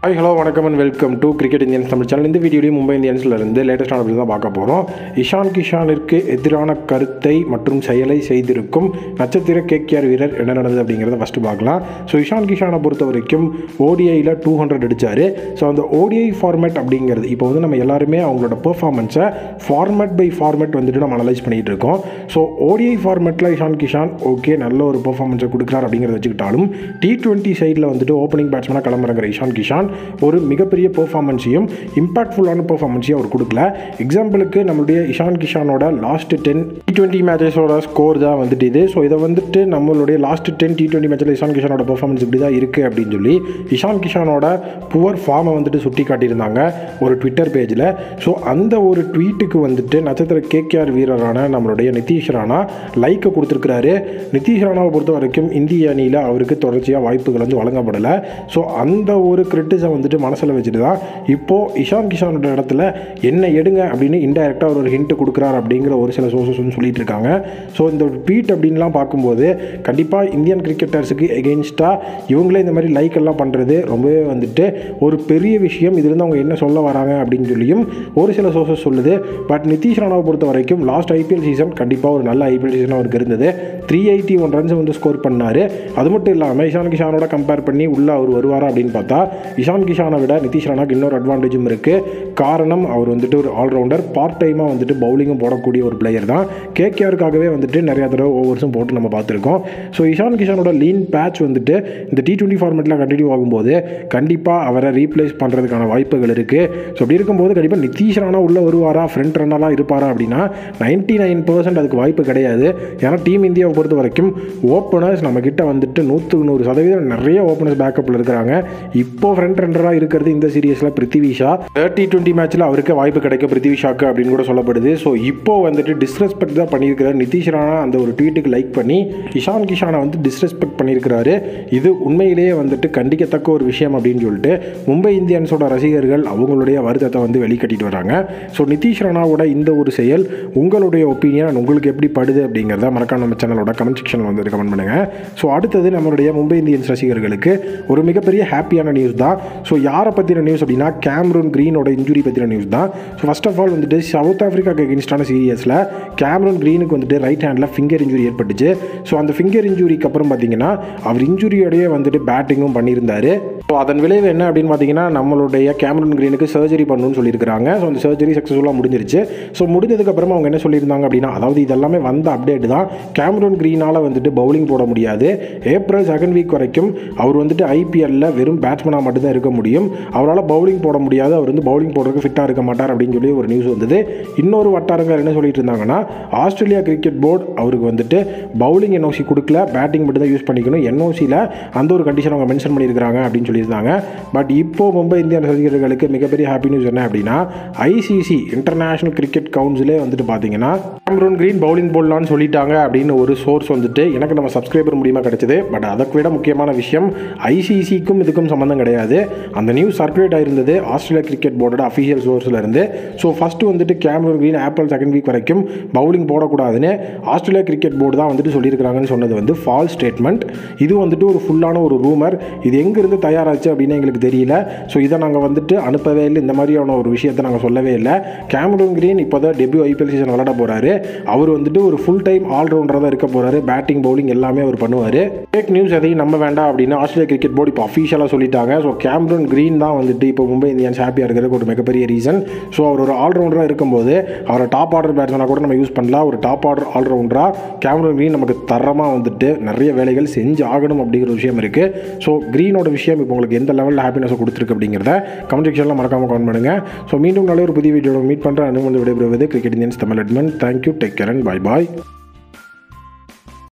hi hello வணக்கம் and welcome to cricket Indians Tamil channel இந்த வீடியோலையும் மும்பை இந்தியன்ஸ்ல இருந்து லேட்டஸ்டான அப்டேட் தான் பார்க்க போகிறோம் இஷான் கிஷானிற்கு எதிரான கருத்தை மற்றும் செயலை செய்திருக்கும் நட்சத்திர கேகேஆர் வீரர் என்ன நடந்தது அப்படிங்கிறத ஃபஸ்ட்டு பார்க்கலாம் ஸோ இஷான் கிஷானை பொறுத்த வரைக்கும் ஓடிஐயில் டூ ஹண்ட்ரட் அடித்தார் ஸோ அந்த ஓடிஐ ஃபார்மேட் அப்படிங்கிறது இப்போ வந்து நம்ம எல்லாருமே அவங்களோட பெர்ஃபார்மன்ஸை ஃபார்மேட் பை ஃபார்மேட் வந்துட்டு நம்ம அனலைஸ் பண்ணிகிட்டு இருக்கோம் ஸோ ஓடிஐ ஃபார்மேட்டில் இஷான் கிஷான் ஓகே நல்ல ஒரு பெர்ஃபார்மன்ஸை கொடுக்குறார் அப்படிங்கிறத வச்சுக்கிட்டாலும் டி டுவெண்ட்டி சைடில் வந்துட்டு ஓப்பனிங் பேட்ஸ்மேனாக களமிறங்குற இஷான் கிஷான் ஒரு மிகப்பெரிய பெர்ஃபார்மன்ஸையும் இம்பாக்ட்ஃபுல்லான பெர்ஃபார்மன்ஸையும் அவர் கொடுக்கல எக்ஸாம்பிளுக்கு நம்மளுடைய இஷான் கிஷானோட லாஸ்ட் டென் டி டுவெண்ட்டி மேட்சஸோட ஸ்கோர் தான் வந்துட்டு இது ஸோ இதை வந்துட்டு நம்மளுடைய லாஸ்ட் டென் டி டுவெண்ட்டி மேட்ச்சில் இஷான் கிஷானோட பெர்ஃபார்மன்ஸ் இப்படி தான் இருக்குது அப்படின்னு சொல்லி இஷான் கிஷானோட புவர் ஃபார்மை வந்துட்டு சுட்டி காட்டியிருந்தாங்க ஒரு ட்விட்டர் பேஜில் ஸோ அந்த ஒரு ட்வீட்டுக்கு வந்துட்டு நட்சத்திர கேகேஆர் வீரரான நம்மளுடைய நிதிஷ் ராணா லைக்கை கொடுத்துருக்கிறாரு நிதிஷ் ராணாவை பொறுத்த வரைக்கும் இந்திய அணியில் அவருக்கு தொடர்ச்சியாக வாய்ப்புகள் வந்து வழங்கப்படலை ஸோ அந்த ஒரு கிரிட்டிசம் வந்துட்டு மனசில் வச்சுட்டு தான் இப்போது இஷான் கிஷானோட இடத்துல என்ன எடுங்க அப்படின்னு இன்டைரக்டாக அவர் ஒரு ஹிண்ட் கொடுக்குறாரு அப்படிங்கிற ஒரு சில சோர்சஸ் வந்து சொல்லிட்டு இருக்காங்க ஸோ இந்த ட்வீட் அப்படின்லாம் பார்க்கும்போது கண்டிப்பாக இந்தியன் கிரிக்கெட்டர்ஸுக்கு எகெயின்ஸ்டாக இவங்களே இந்த மாதிரி லைக் எல்லாம் பண்ணுறது ரொம்பவே வந்துட்டு ஒரு பெரிய விஷயம் இதுலேருந்து அவங்க என்ன சொல்ல வராங்க அப்படின்னு சொல்லியும் ஒரு சில சோர்சஸ் சொல்லுது பட் நிதிஷ் ராணாவை பொறுத்த வரைக்கும் லாஸ்ட் ஐபிஎல் சீசன் கண்டிப்பாக ஒரு நல்ல ஐபிஎல் சீசன் அவருக்கு இருந்தது த்ரீ எயிட்டி ஒன் ரன்ஸ் வந்து ஸ்கோர் பண்ணார் அது மட்டும் இல்லாமல் இஷான் கிஷானோட கம்பேர் பண்ணி உள்ளே அவர் வருவாரா அப்படின்னு பார்த்தா இஷான் கிஷானை விட நிதிஷ் ராணாக்கு இன்னொரு அட்வான்டேஜும் இருக்குது காரணம் அவர் வந்துட்டு ஒரு ஆல்ரவுண்டர் பார்ட் டைமாக வந்துட்டு பவுலிங்கும் போடக்கூடிய ஒரு பிளேயர் தான் கேகேஆருக்காகவே வந்துட்டு நிறையா தடவை ஓவர்ஸும் போட்டு நம்ம பார்த்துருக்கோம் ஸோ இஷான் கிஷானோட லீன் பேட்ச் வந்துட்டு இந்த டி டுவெண்ட்டி ஃபார்மெட்டில் கண்டினியூ ஆகும்போது கண்டிப்பாக அவரை ரீப்ளேஸ் பண்ணுறதுக்கான வாய்ப்புகள் இருக்குது ஸோ அப்படி இருக்கும்போது கண்டிப்பாக நிதிஷ் ராணா உள்ளே வருவாரா ஃப்ரண்ட் ரன்னராக இருப்பாரா அப்படின்னா நைன்ட்டி நைன் பர்சன்ட் அதுக்கு வாய்ப்பு கிடையாது ஏன்னா டீம் இந்தியாவை பொறுத்த வரைக்கும் ஓப்பனர்ஸ் நம்மக்கிட்ட வந்துட்டு நூற்றுக்கு நூறு சதவீதம் நிறைய ஓப்பனர்ஸ் பேக்கப்பில் இருக்கிறாங்க இப்போ ஃப்ரண்ட் ரன்னராக இருக்கிறது இந்த சீரியஸில் பிருத்திவி ஷா தேர்ட்டி டுவெண்ட்டி மேட்ச்சில் அவருக்கு வாய்ப்பு கிடைக்கும் பிருத்திவி ஷாக்கு அப்படின்னு கூட சொல்லப்படுது ஸோ இப்போ வந்துட்டு டிஸ்ரெஸ்பெக்ட் தான் பண்ணியிருக்கிறார் நிதிஷ் ராணா அந்த ஒரு ட்வீட்டுக்கு லைக் பண்ணி இஷான் கிஷானை வந்து டிஸ்ரெஸ்பெக்ட் பண்ணியிருக்கிறாரு இது உண்மையிலேயே வந்துட்டு கண்டிக்கத்தக்க ஒரு விஷயம் அப்படின்னு சொல்லிட்டு மும்பை இந்தியன்ஸோட ரசிகர்கள் அவங்களுடைய வருத்தத்தை வந்து வெளிக்கட்டிட்டு வராங்க ஸோ நிதிஷ் ராணாவோட இந்த ஒரு செயல் உங்களுடைய ஒப்பீனியன் உங்களுக்கு எப்படி படுது அப்படிங்கிறத மறக்காம நம்ம சேனலோட கமெண்ட் செக்ஷனில் வந்து கமெண்ட் பண்ணுங்கள் ஸோ அடுத்தது நம்மளுடைய மும்பை இந்தியன்ஸ் ரசிகர்களுக்கு ஒரு மிகப்பெரிய ஹாப்பியான நியூஸ் தான் ஸோ யாரை பற்றின நியூஸ் அப்படின்னா கேம்ரூன் க்ரீனோட இன்ஜுரி பற்றின நியூஸ் தான் ஸோ ஃபர்ஸ்ட் ஆஃப் ஆல் வந்துட்டு சவுத் ஆஃப்ரிக்காக்கு எகென்ஸ்டான சீரியஸில் கேம்ரூன் க்ரீனுக்கு வந்துட்டு ரைட் ஹேண்டில் ஃபிங்கர் இன்ஜுரி ஏற்பட்டுச்சு ஸோ அந்த ஃபிங்கர் இன்ஜுரிக்கு அப்புறம் பார்த்தீங்கன்னா அவர் இன்ஜுரியோடய வந்துட்டு பேட்டிங்கும் பண்ணியிருந்தாரு ஸோ அதன் விளைவு என்ன அப்படின்னு பார்த்தீங்கன்னா நம்மளுடைய கேமரன் கிரீனுக்கு சர்ஜரி பண்ணணும்னு சொல்லியிருக்காங்க ஸோ அந்த சர்ஜரி சக்ஸஸ்ஃபுல்லாக முடிஞ்சிருச்சு ஸோ முடிஞ்சதுக்கப்புறமா அவங்க என்ன சொல்லியிருந்தாங்க அப்படின்னா அதாவது இதெல்லாமே வந்த அப்டேட் தான் கேமரன் கிரீனால் வந்துட்டு பவுலிங் போட முடியாது ஏப்ரல் செகண்ட் வீக் வரைக்கும் அவர் வந்துட்டு ஐபிஎல்லில் வெறும் பேட்ஸ்மேனாக மட்டும்தான் இருக்க முடியும் அவரால் பவுலிங் போட முடியாது அவர் வந்து பவுலிங் போடுறதுக்கு ஃபிட்டாக இருக்க மாட்டார் அப்படின்னு சொல்லி ஒரு நியூஸ் வந்தது இன்னொரு வட்டாரங்கள் என்ன சொல்லிட்டு இருந்தாங்கன்னா ஆஸ்திரேலியா கிரிக்கெட் போர்டு அவருக்கு வந்துட்டு பவுலிங் என்ஓசி கொடுக்கல பேட்டிங் மட்டும் தான் யூஸ் பண்ணிக்கணும் என்ஓசியில் அந்த ஒரு கண்டிஷன் அவங்க மென்ஷன் பண்ணியிருக்காங்க அப்படின்னு சொல்லியிருந்தாங்க பட் இப்போ மும்பை இந்தியன் ரசிகர்களுக்கு மிகப்பெரிய ஹாப்பி நியூஸ் என்ன அப்படின்னா ஐசிசி இன்டர்நேஷனல் கிரிக்கெட் கவுன்சிலே வந்துட்டு பார்த்தீங்கன்னா கேம்ரூன் கிரீன் பவுலிங் போடலான்னு சொல்லிட்டாங்க அப்படின்னு ஒரு சோர்ஸ் வந்துட்டு எனக்கு நம்ம சப்ஸ்கிரைபர் மூலியமாக கிடைச்சது பட் அதை விட முக்கியமான விஷயம் ஐசிசிக்கும் இதுக்கும் சம்மந்தம் கிடையாது அந்த நியூஸ் சர்க்குலேட் ஆயிருந்தது ஆஸ்திரேலியா கிரிக்கெட் போர்டோட அஃபிஷியல் சோர்ஸில் இருந்து ஸோ ஃபஸ்ட்டு வந்துட்டு Cameron Green April second week வரைக்கும் பவுலிங் போடக்கூடாதுன்னு ஆஸ்திரேலியா கிரிக்கெட் போர்டு தான் வந்துட்டு சொல்லியிருக்காங்கன்னு சொன்னது வந்து ஃபால் ஸ்டேட்மெண்ட் இது வந்துட்டு ஒரு ஃபுல்லான ஒரு ரூமர் இது எங்கேருந்து தயாராச்சு அப்படின்னு எங்களுக்கு தெரியல ஸோ இதை நாங்கள் வந்துட்டு அனுப்பவே இல்லை இந்த மாதிரியான ஒரு விஷயத்தை நாங்கள் சொல்லவே இல்லை கேமரூன் கிரீன் இப்போ தான் டெபியூ ஐபிஎல் சீசன் விளாட போகிறாரு அவர் வந்துட்டு ஒரு ஃபுல் டைம் ஆல்ரவுண்டராக தான் இருக்க போகிறாரு பேட்டிங் பவுலிங் எல்லாமே அவர் பண்ணுவார் ஃபேக் நியூஸ் எதையும் நம்ப வேண்டாம் அப்படின்னு ஆஸ்திரேலியா கிரிக்கெட் போர்டு இப்போ அஃபீஷியலாக சொல்லிட்டாங்க ஸோ கேம்ரூன் கிரீன் தான் வந்துட்டு இப்போ மும்பை இந்தியன்ஸ் ஹாப்பியாக இருக்கிறதுக்கு ஒரு மிகப்பெரிய ரீசன் ஸோ அவர் ஒரு ஆல்ரவுண்டராக இருக்கும்போது அவரை டாப் ஆர்டர் பேட்ஸ்மேனாக கூட நம்ம யூஸ் பண்ணலாம் ஒரு டாப் ஆர்டர் ஆல்ரவுண்டராக கேமரூன் கிரீன் நமக்கு தரமாக வந்துட்டு நிறைய வேலைகள் செஞ்சு ஆகணும் அப்படிங்கிற ஒரு விஷயம் இருக்குது ஸோ கிரீனோட விஷயம் இப்போ உங்களுக்கு எந்த லெவலில் ஹாப்பினஸ் கொடுத்துருக்கு அப்படிங்கிறத கமெண்ட் செக்ஷனில் மறக்காமல் கமெண்ட் பண்ணுங்கள் ஸோ மீண்டும் நல்ல ஒரு புதிய வீடியோவில் மீட் பண்ணுறேன் அனுமதி விடைபெறுவது cricket Indians Tamil admin thank you take care and bye bye